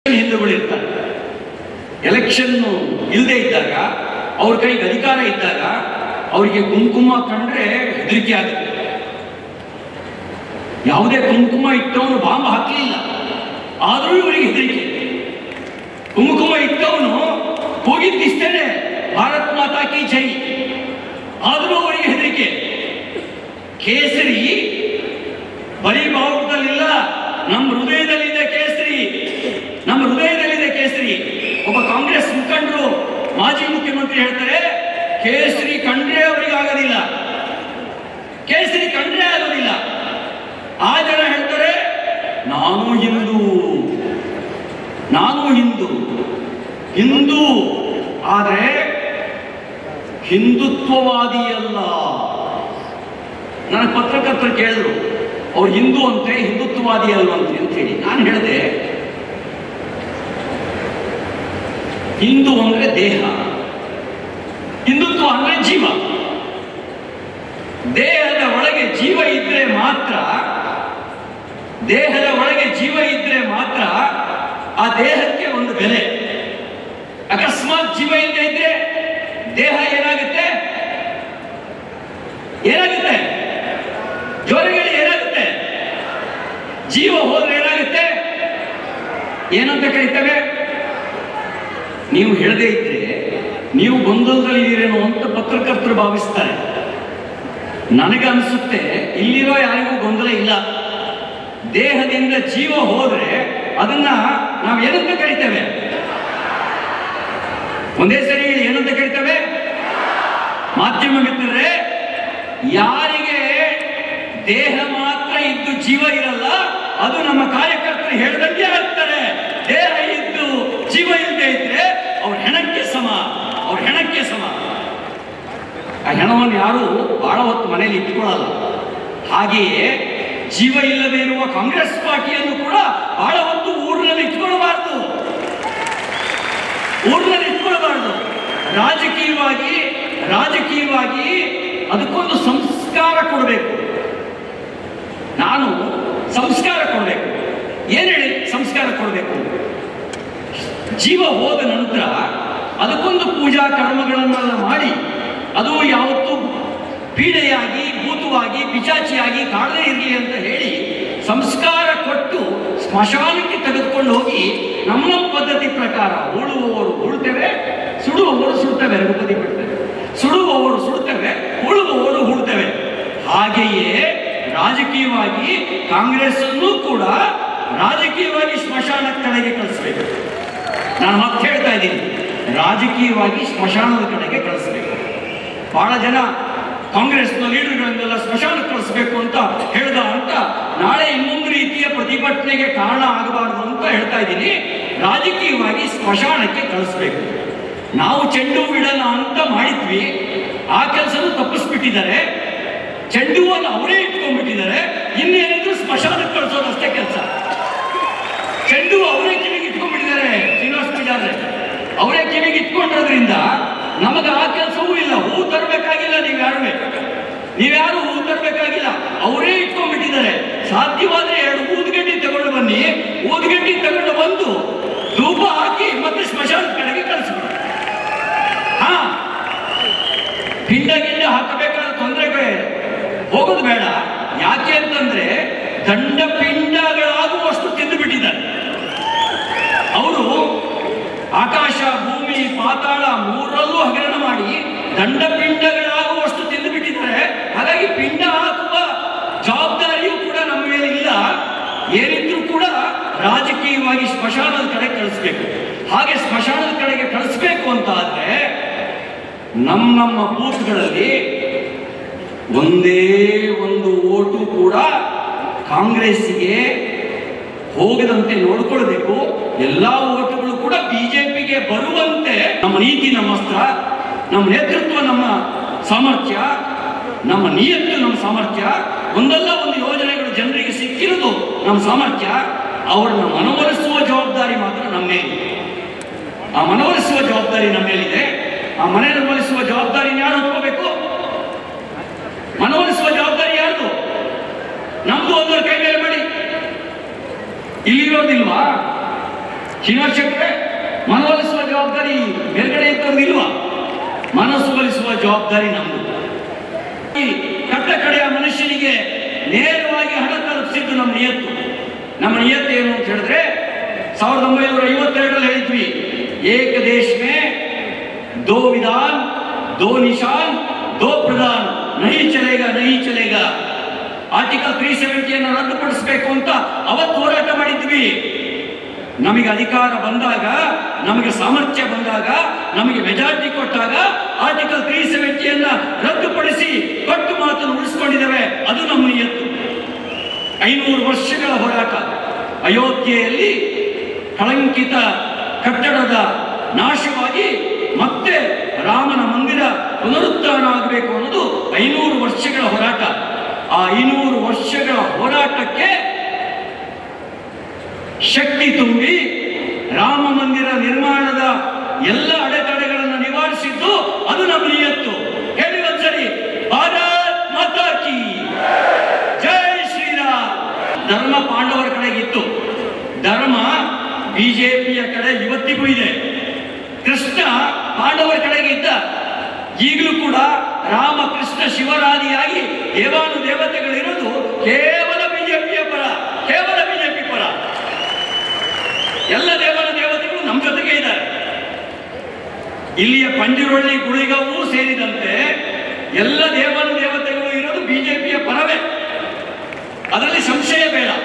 ಹಿಂದೂಗಳಿರ್ತಾರೆ election ಇಲ್ಲದೆ ಇದ್ದಾಗ ಅವ್ರ ಕೈಗೆ ಅಧಿಕಾರ ಇದ್ದಾಗ ಅವರಿಗೆ ಕುಂಕುಮ ಕಂಡ್ರೆ ಹೆದರಿಕೆ ಆಗುತ್ತೆ ಯಾವುದೇ ಕುಂಕುಮ ಇಟ್ಟವನು ಬಾಂಬ್ ಹಾಕಲಿಲ್ಲ ಆದರೂ ಇವರಿಗೆ ಹೆದರಿಕೆ ಕುಂಕುಮ ಇಟ್ಟವನು ಹೋಗಿದ್ದಿಷ್ಟೇನೆ ಭಾರತ್ ಮಾತಾ ಕಿ ಜೈ ಆದರೂ ಅವರಿಗೆ ಹೆದರಿಕೆ ಕೇಸರಿ ಬರೀ ಬಾವುಟದಲ್ಲಿಲ್ಲ ನಮ್ಮ ಹೃದಯದಲ್ಲಿದೆ ಕೇಸರಿ ನಮ್ಮ ಹೃದಯದಲ್ಲಿದೆ ಕೇಸರಿ ಒಬ್ಬ ಕಾಂಗ್ರೆಸ್ ಮುಖಂಡರು ಮಾಜಿ ಮುಖ್ಯಮಂತ್ರಿ ಹೇಳ್ತಾರೆ ಕೇಸರಿ ಕಂಡ್ರೆ ಅವರಿಗೆ ಆಗೋದಿಲ್ಲ ಕೇಸರಿ ಕಂಡ್ರೆ ಆಗೋದಿಲ್ಲ ಆ ಜನ ಹೇಳ್ತಾರೆ ನಾನು ಹಿಂದೂ ನಾನು ಹಿಂದೂ ಹಿಂದೂ ಆದರೆ ಹಿಂದುತ್ವವಾದಿ ಅಲ್ಲ ನನ್ನ ಪತ್ರಕರ್ತರು ಕೇಳಿದ್ರು ಅವ್ರು ಹಿಂದೂ ಅಂತೆ ಹಿಂದುತ್ವವಾದಿ ಅಲ್ವಂತೆ ಅಂತ ಹೇಳಿ ನಾನು ಹೇಳಿದೆ ಹಿಂದೂ ಅಂದ್ರೆ ದೇಹ ಹಿಂದುತ್ವ ಅಂದ್ರೆ ಜೀವ ದೇಹದ ಒಳಗೆ ಜೀವ ಇದ್ರೆ ಮಾತ್ರ ದೇಹದ ಒಳಗೆ ಜೀವ ಇದ್ರೆ ಮಾತ್ರ ಆ ದೇಹಕ್ಕೆ ಒಂದು ಬೆಲೆ ಅಕಸ್ಮಾತ್ ಜೀವ ಇಲ್ಲದೆ ಇದ್ರೆ ದೇಹ ಏನಾಗುತ್ತೆ ಏನಾಗುತ್ತೆ ಜೋರಗಳಿ ಏನಾಗುತ್ತೆ ಜೀವ ಹೋದ್ರೆ ಏನಾಗುತ್ತೆ ಏನಂತ ಕರೀತೇವೆ ನೀವು ಹೇಳದೇ ಇದ್ರೆ ನೀವು ಗೊಂದಲದಲ್ಲಿ ಇದ್ದೀರೇನೋ ಅಂತ ಪತ್ರಕರ್ತರು ಭಾವಿಸ್ತಾರೆ ನನಗೆ ಅನಿಸುತ್ತೆ ಇಲ್ಲಿರೋ ಯಾರಿಗೂ ಗೊಂದಲ ಇಲ್ಲ ದೇಹದಿಂದ ಜೀವ ಹೋದ್ರೆ ಅದನ್ನ ನಾವು ಏನಂತ ಕರಿತೇವೆ ಒಂದೇ ಸರಿ ಹೇಳಿ ಏನಂತ ಕರಿತೇವೆ ಮಾಧ್ಯಮ ಮಿತ್ರರೇ ಯಾರಿಗೆ ದೇಹ ಮಾತ್ರ ಇದ್ದು ಜೀವ ಇರಲ್ಲ ಅದು ನಮ್ಮ ಕಾರ್ಯಕರ್ತರು ಹೇಳ್ದಂಗೆ ಆಗ್ತಾರೆ ದೇಹ ಇದ್ದು ಜೀವ ಇಲ್ಲದೆ ಇದ್ರೆ ಅವ್ರ ಹೆಣಕ್ಕೆ ಸಮ ಅವ್ರ ಹೆಣಕ್ಕೆ ಸಮ ಆ ಹೆಣವನ್ನು ಯಾರು ಬಹಳ ಹೊತ್ತು ಮನೆಯಲ್ಲಿ ಇಟ್ಕೊಳ್ಳಲ್ಲ ಹಾಗೆಯೇ ಜೀವ ಇಲ್ಲದೆ ಇರುವ ಕಾಂಗ್ರೆಸ್ ಪಾರ್ಟಿಯನ್ನು ಕೂಡ ಬಹಳ ಹೊತ್ತು ಊರಿನಲ್ಲಿ ಇಟ್ಕೊಳ್ಬಾರ್ದು ಊರಿನಲ್ಲಿ ಇಟ್ಕೊಳ್ಬಾರ್ದು ರಾಜಕೀಯವಾಗಿ ರಾಜಕೀಯವಾಗಿ ಅದಕ್ಕೊಂದು ಸಂಸ್ಕಾರ ಕೊಡಬೇಕು ನಾನು ಸಂಸ್ಕಾರ ಕೊಡಬೇಕು ಏನ್ ಹೇಳಿ ಸಂಸ್ಕಾರ ಕೊಡಬೇಕು ಜೀವ ಹೋದ ನಂತರ ಅದಕ್ಕೊಂದು ಪೂಜಾ ಕರ್ಮಗಳನ್ನೆಲ್ಲ ಮಾಡಿ ಅದು ಯಾವತ್ತೂ ಪೀಡೆಯಾಗಿ ಭೂತವಾಗಿ ಪಿಚಾಚಿಯಾಗಿ ಕಾಡದೇ ಇರಲಿ ಅಂತ ಹೇಳಿ ಸಂಸ್ಕಾರ ಕೊಟ್ಟು ಸ್ಮಶಾನಕ್ಕೆ ತೆಗೆದುಕೊಂಡು ಹೋಗಿ ನಮ್ಮ ನಮ್ಮ ಪದ್ಧತಿ ಪ್ರಕಾರ ಉಳುವವರು ಉಳ್ತೇವೆ ಸುಡುವವರು ಸುಡ್ತೇವೆ ರಘುಪತಿ ಬಿಡ್ತೇವೆ ಸುಡುವವರು ಸುಡ್ತೇವೆ ಉಳುವವರು ಹುಡ್ತೇವೆ ಹಾಗೆಯೇ ರಾಜಕೀಯವಾಗಿ ಕಾಂಗ್ರೆಸ್ ಅನ್ನು ಕೂಡ ರಾಜಕೀಯವಾಗಿ ಸ್ಮಶಾನ ಕಡೆಗೆ ಕಳಿಸ್ಬೇಕು ನಾನು ಮತ್ತೆ ಹೇಳ್ತಾ ಇದ್ದೀನಿ ರಾಜಕೀಯವಾಗಿ ಸ್ಮಶಾನದ ಕಡೆಗೆ ಕಳಿಸ್ಬೇಕು ಬಹಳ ಜನ ಕಾಂಗ್ರೆಸ್ನ ಲೀಡರ್ಗಳನ್ನೆಲ್ಲ ಸ್ಮಶಾನಕ್ಕೆ ಕಳಿಸ್ಬೇಕು ಅಂತ ಹೇಳ್ದ ಅಂತ ನಾಳೆ ಇನ್ನೊಂದು ರೀತಿಯ ಪ್ರತಿಭಟನೆಗೆ ಕಾರಣ ಆಗಬಾರದು ಅಂತ ಹೇಳ್ತಾ ಇದ್ದೀನಿ ರಾಜಕೀಯವಾಗಿ ಸ್ಮಶಾನಕ್ಕೆ ಕಳಿಸ್ಬೇಕು ನಾವು ಚೆಂಡು ಬಿಡೋಣ ಅಂತ ಮಾಡಿದ್ವಿ ಆ ಕೆಲಸನೂ ತಪ್ಪಿಸ್ಬಿಟ್ಟಿದ್ದಾರೆ ಚೆಂಡು ಹೂವನ್ನು ಅವರೇ ಇಟ್ಕೊಂಡ್ಬಿಟ್ಟಿದ್ದಾರೆ ಇನ್ನೇನಿದ್ರು ಸ್ಮಶಾನಕ್ಕೆ ಕಳಿಸೋದು ಅಷ್ಟೇ ಕೆಲಸ ಚೆಂಡು ಅವರೇ ಕಿವಿಗೆ ಇಟ್ಕೊಂಡ್ಬಿಟ್ಟಿದ್ದಾರೆ ಶ್ರೀನಿವಾಸ ಪೂಜಾರ್ರೆ ಅವರೇ ಕಿವಿಗೆ ಇಟ್ಕೊಂಡಿರೋದ್ರಿಂದ ನಮಗೆ ಆ ಕೆಲಸವೂ ಇಲ್ಲ ಹೂ ತರಬೇಕಾಗಿಲ್ಲ ನೀವ್ಯಾರು ನೀವ್ಯಾರು ಹೂ ತರಬೇಕಾಗಿಲ್ಲ ಅವರೇ ಇಟ್ಕೊಂಡ್ಬಿಟ್ಟಿದ್ದಾರೆ ಸಾಧ್ಯವಾದ್ರೆ ಎರಡು ಊದ್ಗಡ್ಡಿ ತಗೊಂಡು ಬನ್ನಿ ಊದ್ಗಡ್ಡಿ ತಗೊಂಡು ಬಂದು ಧೂಪ ಹಾಕಿ ಮತ್ತೆ ಸ್ಮಶಾನದ ಕಡೆಗೆ ಕಳಿಸ್ಬಿಡಿ ಹಾ ಪಿಂಡ ಗಿಂಡ ಹಾಕಬೇಕಾದ ತೊಂದರೆ ಹೋಗೋದು ಬೇಡ ಯಾಕೆ ಅಂತಂದ್ರೆ ದಂಡ ಪಿಂಡಗಳಾಗುವಷ್ಟು ತಿಂದು ಬಿಟ್ಟಿದ್ದಾರೆ ಅವರು ಆಕಾಶ ಭೂಮಿ ಪಾತಾಳ ಮೂರಲ್ಲೂ ಹಗರಣ ಮಾಡಿ ದಂಡ ಪಿಂಡಗಳಾಗುವಷ್ಟು ತಿಂದು ಬಿಟ್ಟಿದ್ದಾರೆ ಹಾಗಾಗಿ ಪಿಂಡ ಹಾಕುವ ಜವಾಬ್ದಾರಿಯೂ ಕೂಡ ನಮ್ಮ ಮೇಲೆ ಇಲ್ಲ ಏನಿದ್ರು ಕೂಡ ರಾಜಕೀಯವಾಗಿ ಸ್ಮಶಾನದ ಕಡೆ ಕಳಿಸ್ಬೇಕು ಹಾಗೆ ಸ್ಮಶಾನದ ಕಡೆಗೆ ಕಳಿಸ್ಬೇಕು ಅಂತ ಆದ್ರೆ ನಮ್ಮ ನಮ್ಮ ಬೂತ್ಗಳಲ್ಲಿ ಒಂದೇ ಒಂದು ಓಟು ಕೂಡ ಕಾಂಗ್ರೆಸ್ಸಿಗೆ ಹೋಗದಂತೆ ನೋಡ್ಕೊಳ್ಬೇಕು ಎಲ್ಲಾ ಓಟುಗಳು ಕೂಡ ಬಿಜೆಪಿಗೆ ಬರುವಂತೆ ನಮ್ಮ ನೀತಿ ನಮ್ಮ ಅಸ್ತ್ರ ನಮ್ಮ ನೇತೃತ್ವ ನಮ್ಮ ಸಾಮರ್ಥ್ಯ ನಮ್ಮ ನಿಯತ್ತು ನಮ್ಮ ಸಾಮರ್ಥ್ಯ ಒಂದಲ್ಲ ಒಂದು ಯೋಜನೆಗಳು ಜನರಿಗೆ ಸಿಕ್ಕಿರೋದು ನಮ್ಮ ಸಾಮರ್ಥ್ಯ ಅವರನ್ನ ಮನವೊಲಿಸುವ ಜವಾಬ್ದಾರಿ ಮಾತ್ರ ನಮ್ಮ ಮೇಲಿದೆ ಆ ಮನವೊಲಿಸುವ ಜವಾಬ್ದಾರಿ ನಮ್ಮ ಮೇಲಿದೆ ಆ ಮನವೊಲಿಸುವ ಜವಾಬ್ದಾರಿ ಯಾರು ಹೊತ್ಕೋಬೇಕು ಮನವೊಲಿಸುವ ಜವಾಬ್ದಾರಿ ಯಾರ್ದು ನಮ್ದು ಒಂದರ ಕೈ ಮೇಲೆ ಮಾಡಿ ಇಲ್ಲಿರೋದಿಲ್ವಾ ಶ್ರೀನಿವಾಸ ಶೆಟ್ಟರೆ ಮನವೊಲಿಸುವ ಜವಾಬ್ದಾರಿ ಮೇಲ್ಗಡೆ ಇದ್ದವ್ರಿಗೆ ಇಲ್ವಾ ಮನಸ್ಸು ಒಲಿಸುವ ಜವಾಬ್ದಾರಿ ನಮ್ಮದು ಈ ಕಟ್ಟ ಕಡೆಯ ಮನುಷ್ಯನಿಗೆ ನೇರವಾಗಿ ಹಣ ತಲುಪಿಸಿದ್ದು ನಮ್ಮ ನಿಯತ್ತು ನಮ್ಮ ನಿಯತ್ತು ಏನು ಅಂತ ಹೇಳಿದ್ರೆ ಸಾವಿರದ ಒಂಬೈನೂರ ಐವತ್ತೆರಡರಲ್ಲಿ ಹೇಳಿದ್ವಿ ಏಕ ದೇಶ್ ಮೇ ದೋ ವಿಧಾನ್ ದೋ ನಿಶಾನ್ ದೋ ಪ್ರಧಾನ್ ನಹಿ ಚಲೇಗ ನಹಿ ಚಲೇಗ ಆರ್ಟಿಕಲ್ ತ್ರೀ ಸೆವೆಂಟಿಯನ್ನು ರದ್ದುಪಡಿಸಬೇಕು ಅಂತ ಅವತ್ತು ಹೋರಾಟ ಮಾಡಿದ್ವಿ ನಮಗೆ ಅಧಿಕಾರ ಬಂದಾಗ ನಮಗೆ ಸಾಮರ್ಥ್ಯ ಬಂದಾಗ ನಮಗೆ ಮೆಜಾರಿಟಿ ಕೊಟ್ಟಾಗ ಆರ್ಟಿಕಲ್ ತ್ರೀ ಸೆವೆಂಟಿಯನ್ನ ರದ್ದುಪಡಿಸಿ ಕೊಟ್ಟು ಮಾತನ್ನು ಉಳಿಸ್ಕೊಂಡಿದ್ದೇವೆ ಅದು ನಮ್ಮ ನಿಯತ್ತು ಐನೂರು ವರ್ಷಗಳ ಹೋರಾಟ ಅಯೋಧ್ಯೆಯಲ್ಲಿ ಕಳಂಕಿತ ಕಟ್ಟಡದ ನಾಶವಾಗಿ ಮತ್ತೆ ರಾಮನ ಮಂದಿರ ಪುನರುತ್ಥಾನ ಆಗಬೇಕು ಅನ್ನೋದು ಐನೂರು ವರ್ಷಗಳ ಹೋರಾಟ ಆ ಐನೂರು ವರ್ಷಗಳ ಹೋರಾಟಕ್ಕೆ ಶಕ್ತಿ ತುಂಬಿ ರಾಮ ಮಂದಿರ ನಿರ್ಮಾಣದ ಎಲ್ಲ ಅಡೆತಡೆಗಳನ್ನು ನಿವಾರಿಸಿದ್ದು ಅದು ನಮ್ಮ ನಿಯತ್ತು ಹೇಳಿ ಒಂದ್ಸರಿ ಭಾರತ್ ಮಾತಾ ಕಿ ಜೈ ಶ್ರೀರಾಮ್ ಧರ್ಮ ಪಾಂಡವರ ಕಡೆಗಿತ್ತು ಧರ್ಮ ಬಿಜೆಪಿಯ ಕಡೆ ಇವತ್ತಿಗೂ ಇದೆ ಕೃಷ್ಣ ಪಾಂಡವರ ಕಡೆಗೆ ಇದ್ದ ಈಗಲೂ ಕೂಡ ರಾಮ ಕೃಷ್ಣ ಶಿವರಾದಿಯಾಗಿ ದೇವಾನು ದೇವತೆಗಳಿರೋದು ಕೇವಲ ಬಿಜೆಪಿಯ ಪರ ಕೇವಲ ಬಿಜೆಪಿ ಪರ ಎಲ್ಲ ದೇವರ ದೇವತೆಗಳು ನಮ್ಮ ಜೊತೆಗೆ ಇದ್ದಾರೆ ಇಲ್ಲಿಯ ಪಂಜಿರೊಳ್ಳಿ ಗುಳಿಗವೂ ಸೇರಿದಂತೆ ಎಲ್ಲ ದೇವರ ದೇವತೆಗಳು ಇರೋದು ಬಿಜೆಪಿಯ ಪರವೇ ಅದರಲ್ಲಿ ಸಂಶಯ ಬೇಡ